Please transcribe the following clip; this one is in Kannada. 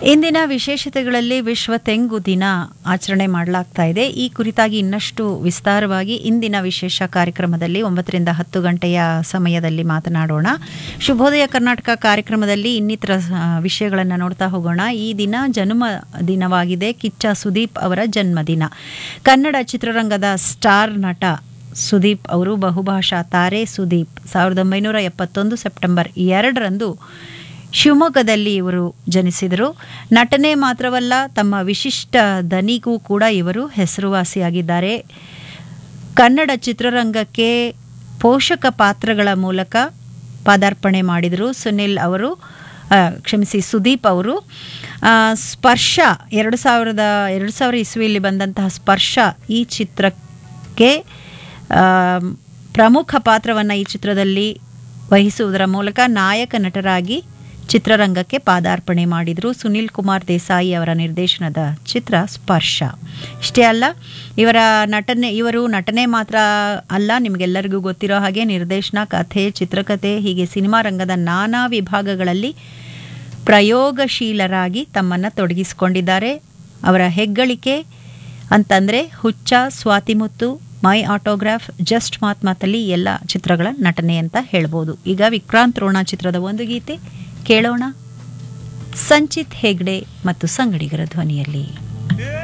ಇಂದಿನ ವಿಶೇಷತೆಗಳಲ್ಲಿ ವಿಶ್ವ ತೆಂಗು ದಿನ ಆಚರಣೆ ಮಾಡಲಾಗ್ತಾ ಇದೆ ಈ ಕುರಿತಾಗಿ ಇನ್ನಷ್ಟು ವಿಸ್ತಾರವಾಗಿ ಇಂದಿನ ವಿಶೇಷ ಕಾರ್ಯಕ್ರಮದಲ್ಲಿ ಒಂಬತ್ತರಿಂದ ಹತ್ತು ಗಂಟೆಯ ಸಮಯದಲ್ಲಿ ಮಾತನಾಡೋಣ ಶುಭೋದಯ ಕರ್ನಾಟಕ ಕಾರ್ಯಕ್ರಮದಲ್ಲಿ ಇನ್ನಿತರ ವಿಷಯಗಳನ್ನು ನೋಡ್ತಾ ಹೋಗೋಣ ಈ ದಿನ ಜನ್ಮ ದಿನವಾಗಿದೆ ಕಿಚ್ಚ ಸುದೀಪ್ ಅವರ ಜನ್ಮದಿನ ಕನ್ನಡ ಚಿತ್ರರಂಗದ ಸ್ಟಾರ್ ನಟ ಸುದೀಪ್ ಅವರು ಬಹುಭಾಷಾ ತಾರೆ ಸುದೀಪ್ ಸಾವಿರದ ಒಂಬೈನೂರ ಎಪ್ಪತ್ತೊಂದು ಸೆಪ್ಟೆಂಬರ್ ಎರಡರಂದು ಶಿವಮೊಗ್ಗದಲ್ಲಿ ಇವರು ಜನಿಸಿದರು ನಟನೆ ಮಾತ್ರವಲ್ಲ ತಮ್ಮ ವಿಶಿಷ್ಟ ದನಿಗೂ ಕೂಡ ಇವರು ಹೆಸರುವಾಸಿಯಾಗಿದ್ದಾರೆ ಕನ್ನಡ ಚಿತ್ರರಂಗಕ್ಕೆ ಪೋಷಕ ಪಾತ್ರಗಳ ಮೂಲಕ ಪಾದಾರ್ಪಣೆ ಮಾಡಿದರು ಸುನಿಲ್ ಅವರು ಆ, ಕ್ಷಮಿಸಿ ಸುದೀಪ್ ಅವರು ಆ, ಸ್ಪರ್ಶ ಎರಡು ಸಾವಿರದ ಎರಡು ಸಾವಿರ ಇಸ್ವಿಯಲ್ಲಿ ಬಂದಂತಹ ಸ್ಪರ್ಶ ಈ ಚಿತ್ರಕ್ಕೆ ಆ, ಪ್ರಮುಖ ಪಾತ್ರವನ್ನು ಈ ಚಿತ್ರದಲ್ಲಿ ವಹಿಸುವುದರ ಮೂಲಕ ನಾಯಕ ನಟರಾಗಿ ಚಿತ್ರರಂಗಕ್ಕೆ ಪಾದಾರ್ಪಣೆ ಮಾಡಿದರು ಸುನಿಲ್ ಕುಮಾರ್ ದೇಸಾಯಿ ಅವರ ನಿರ್ದೇಶನದ ಚಿತ್ರ ಸ್ಪರ್ಶ ಇಷ್ಟೇ ಅಲ್ಲ ಇವರ ನಟನೆ ಇವರು ನಟನೆ ಮಾತ್ರ ಅಲ್ಲ ನಿಮಗೆಲ್ಲರಿಗೂ ಗೊತ್ತಿರೋ ಹಾಗೆ ನಿರ್ದೇಶನ ಕಥೆ ಚಿತ್ರಕಥೆ ಹೀಗೆ ಸಿನಿಮಾ ರಂಗದ ನಾನಾ ವಿಭಾಗಗಳಲ್ಲಿ ಪ್ರಯೋಗಶೀಲರಾಗಿ ತಮ್ಮನ್ನು ತೊಡಗಿಸಿಕೊಂಡಿದ್ದಾರೆ ಅವರ ಹೆಗ್ಗಳಿಕೆ ಅಂತಂದರೆ ಹುಚ್ಚ ಸ್ವಾತಿಮುತ್ತು ಮೈ ಆಟೋಗ್ರಾಫ್ ಜಸ್ಟ್ ಮಾತ್ ಮಾತಲ್ಲಿ ಎಲ್ಲ ಚಿತ್ರಗಳ ನಟನೆ ಅಂತ ಹೇಳ್ಬೋದು ಈಗ ವಿಕ್ರಾಂತ್ ರೋಣ ಚಿತ್ರದ ಒಂದು ಗೀತೆ ಕೇಳೋಣ ಸಂಚಿತ್ ಹೆಗ್ಡೆ ಮತ್ತು ಸಂಗಡಿಗರ ಧ್ವನಿಯಲ್ಲಿ